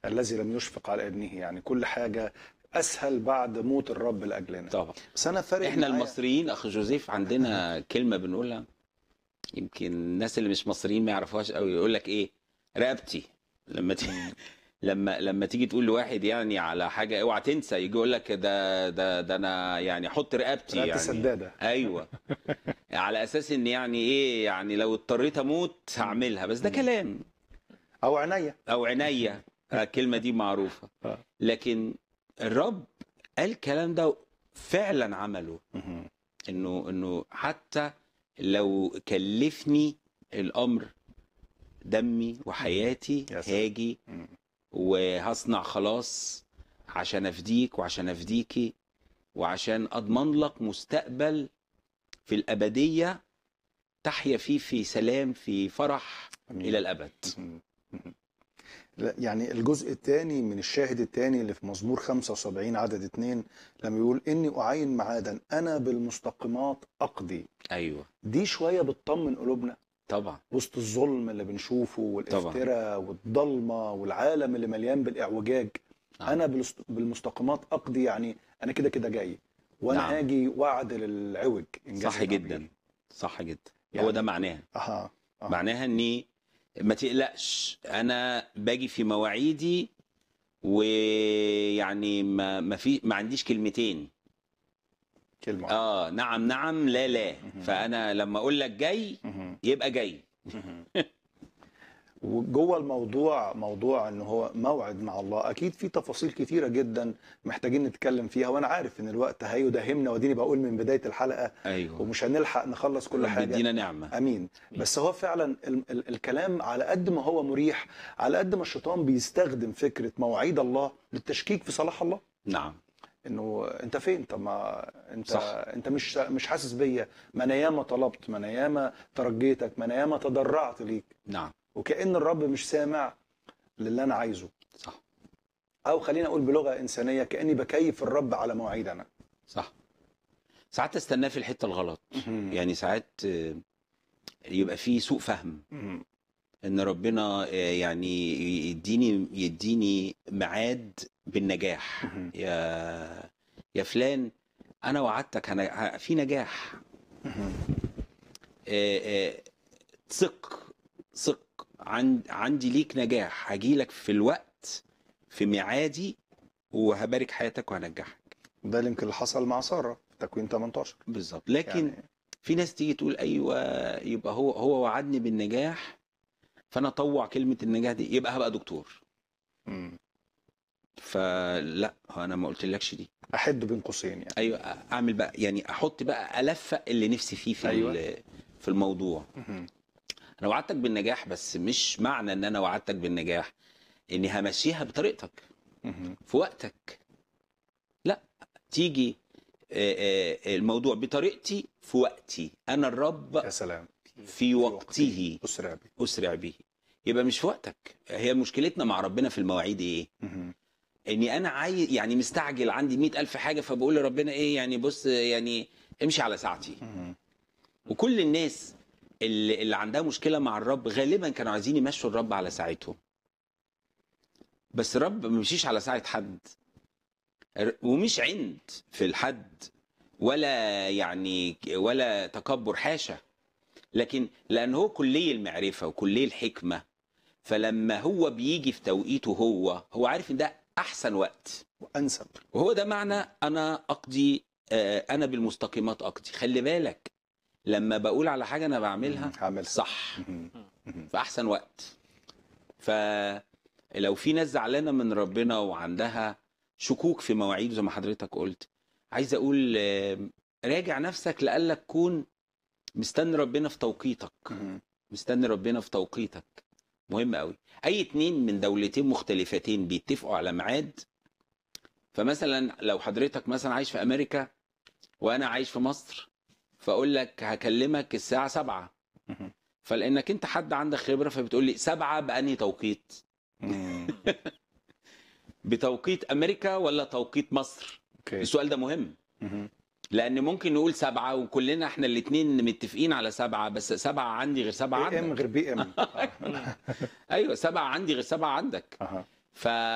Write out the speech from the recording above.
الذي لم يشفق على ابنه يعني كل حاجه اسهل بعد موت الرب لاجلنا طبعا بس انا فارق احنا معايا- المصريين اخ جوزيف عندنا كلمه بنقولها يمكن الناس اللي مش مصريين ما يعرفوهاش قوي يقول لك ايه رقبتي لما ت... لما لما تيجي تقول لواحد يعني على حاجه اوعى تنسى يجي يقول لك ده ده ده انا يعني حط رقبتي رقبتي يعني سداده ايوه على اساس ان يعني ايه يعني لو اضطريت اموت هعملها بس ده كلام او عينيا او عينيا الكلمه دي معروفه آه. لكن الرب قال الكلام ده فعلا عمله مهم. انه انه حتى لو كلفني الامر دمي وحياتي يا سلام. هاجي مم. وهصنع خلاص عشان افديك وعشان افديكي وعشان اضمن لك مستقبل في الابديه تحيا فيه في سلام في فرح أمين. الى الابد مهم. مهم. لا، يعني الجزء الثاني من الشاهد الثاني اللي في مزمور 75 عدد 2 لما يقول اني اعين معادا انا بالمستقيمات اقضي ايوه دي شويه بتطمن قلوبنا طبعا وسط الظلم اللي بنشوفه والافتراء والضلمه والعالم اللي مليان بالاعوجاج نعم. انا بالست- بالمستقيمات اقضي يعني انا كده كده جاي وانا نعم. هاجي واعدل العوج إنجاز صح التعبير. جدا صح جدا يعني- هو ده معناها اها آه. معناها اني ما تقلقش انا باجي في مواعيدي ويعني ما ما في ما عنديش كلمتين كلمه اه نعم نعم لا لا مهم. فانا لما اقول لك جاي مهم. يبقى جاي وجوه الموضوع موضوع ان هو موعد مع الله اكيد في تفاصيل كتيره جدا محتاجين نتكلم فيها وانا عارف ان الوقت هيداهمنا وديني بقول من بدايه الحلقه ايوه ومش هنلحق نخلص كل رب حاجه يدينا نعمه امين بس هو فعلا ال ال الكلام على قد ما هو مريح على قد ما الشيطان بيستخدم فكره مواعيد الله للتشكيك في صلاح الله نعم انه انت فين طب ما انت صح. انت مش مش حاسس بيا ما انا ياما طلبت ما انا ياما ترجيتك ما انا ياما تضرعت ليك نعم وكأن الرب مش سامع للي انا عايزه صح او خلينا اقول بلغه انسانيه كاني بكيف الرب على مواعيد انا صح ساعات استناه في الحته الغلط يعني ساعات آه، يبقى في سوء فهم مم. ان ربنا آه، يعني يديني يديني ميعاد بالنجاح مهم. يا يا فلان انا وعدتك هن- ه- في نجاح مهم. آه، آه، ثق ثق عن عندي ليك نجاح هجي لك في الوقت في ميعادي وهبارك حياتك وهنجحك ده اللي يمكن اللي حصل مع ساره في تكوين 18 بالظبط لكن يعني في ناس تيجي تقول ايوه يبقى هو هو وعدني بالنجاح فانا اطوع كلمه النجاح دي يبقى هبقى دكتور مم. فلا هو انا ما قلتلكش دي احد بين قوسين يعني ايوه اعمل بقى يعني احط بقى الفق اللي نفسي فيه في أيوة. أيوة. في الموضوع مهم. انا وعدتك بالنجاح بس مش معنى ان انا وعدتك بالنجاح اني همشيها بطريقتك مهم. في وقتك لا تيجي آه، آه، الموضوع بطريقتي في وقتي انا الرب يا سلام في وقته اسرع بي اسرع به يبقى مش في وقتك هي مشكلتنا مع ربنا في المواعيد ايه مهم. اني انا عايز يعني مستعجل عندي مئة الف حاجه فبقول لربنا ايه يعني بص يعني امشي على ساعتي مهم. وكل الناس اللي, اللي عندها مشكله مع الرب غالبا كانوا عايزين يمشوا الرب على ساعتهم بس الرب ما مشيش على ساعه حد ومش عند في الحد ولا يعني ولا تكبر حاشا لكن لان هو كلي المعرفه وكلي الحكمه فلما هو بيجي في توقيته هو هو عارف ان ده احسن وقت وانسب وهو ده معنى انا اقضي آه، انا بالمستقيمات اقضي خلي بالك لما بقول على حاجه انا بعملها هعملها صح مهم. مهم. في احسن وقت فلو في ناس زعلانه من ربنا وعندها شكوك في مواعيده زي ما حضرتك قلت عايز اقول آه، راجع نفسك لألا تكون مستني ربنا في توقيتك مهم. مستني ربنا في توقيتك مهم قوي اي اتنين من دولتين مختلفتين بيتفقوا على ميعاد فمثلا لو حضرتك مثلا عايش في امريكا وانا عايش في مصر فاقول لك هكلمك الساعه سبعة مهم. فلانك انت حد عندك خبره فبتقول لي سبعة بانهي توقيت مم. بتوقيت امريكا ولا توقيت مصر اوكي السؤال ده مهم مهم. لان ممكن نقول سبعة وكلنا احنا الاتنين متفقين على سبعة بس سبعة عندي غير سبعة اي ام عندك غير بي ام ايوه سبعة عندي غير سبعة عندك اها ف